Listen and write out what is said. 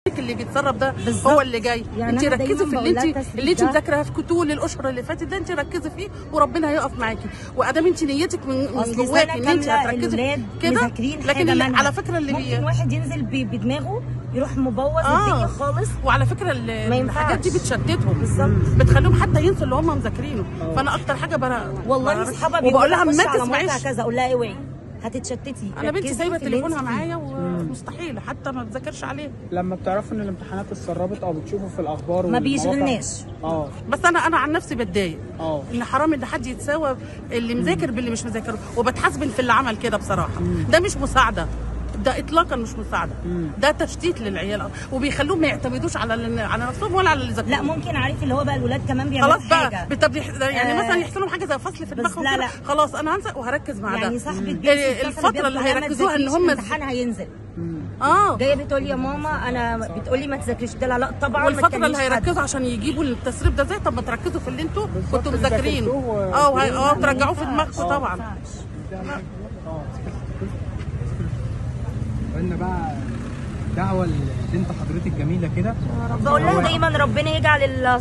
اللي بيتسرب ده بالظبط. هو اللي جاي يعني انت أنا ركزي دايماً في اللي بقول انت لها اللي انت التثبيت ده- مذاكراه في طول الاشهر اللي فاتت ده انت ركزي فيه وربنا هيقف معاكي وادام انت نيتك من, من اصل جواكي سنه ان انت كامله هتركزي الولاد كده مذاكرين لكن حاجه اللي منها. على فكره اللي ممكن بي واحد ينزل ب- بدماغه يروح مبوظ آه. الدنيا خالص وعلى فكره ال- ما الحاجات دي ينفعش. بتشتتهم بالظبط. بتخليهم حتى ينسوا اللي هم مذاكرينه فانا اكتر حاجه برا والله برا- اصحابها وبقول لها ما خش على موقع تسمعيش كذا اقول لها اوعي هتتشتتي انا بنتي ركزي سايبه في اللي تليفونها انت فيه. معايا ومستحيل حتى ما تذاكرش عليه لما بتعرفوا ان الامتحانات اتسربت او بتشوفوا في الاخبار ما والمواقع- بيشغلناش. اه بس انا انا عن نفسي بتضايق اه ان حرام ان حد يتساوى اللي مذاكر باللي مش مذاكر وبتحاسبن في اللي عمل كده بصراحه ده مش مساعده ده اطلاقا مش مساعده ده تشتيت للعيال وبيخلوهم ما يعتمدوش على ال- على نفسهم ولا على اللي ذاكروه لا ممكن عارف اللي هو بقى الولاد كمان بيعملوا خلاص بقى حاجه طب يح- يعني آه، مثلا يحصل لهم حاجه زي فصل في بس دماغهم لا، كده، لا. خلاص انا هنسى وهركز مع ده يعني صاحبة بنتي ال- اتصلت الفتره بيا اللي بتقول لها ما هيركزوها ان تذاكريش، هم الامتحان هينزل اه جايه بتقول لي يا ماما انا بتقول لي ما تذاكريش قلت لها لا طبعا ما والفتره اللي تكلميش حد. هيركزوا عشان يجيبوا التسريب ده ازاي طب ما تركزوا في اللي انتوا بالظبط، كنتوا اللي مذاكرين ذاكرتوه اه وهي- اه ما ترجعوه في ينفعش. دماغكم طبعا ما ينفعش. اه قلنا بقى دعوه لبنت حضرتك جميله كده بقول لها دايما ربنا يجعل ال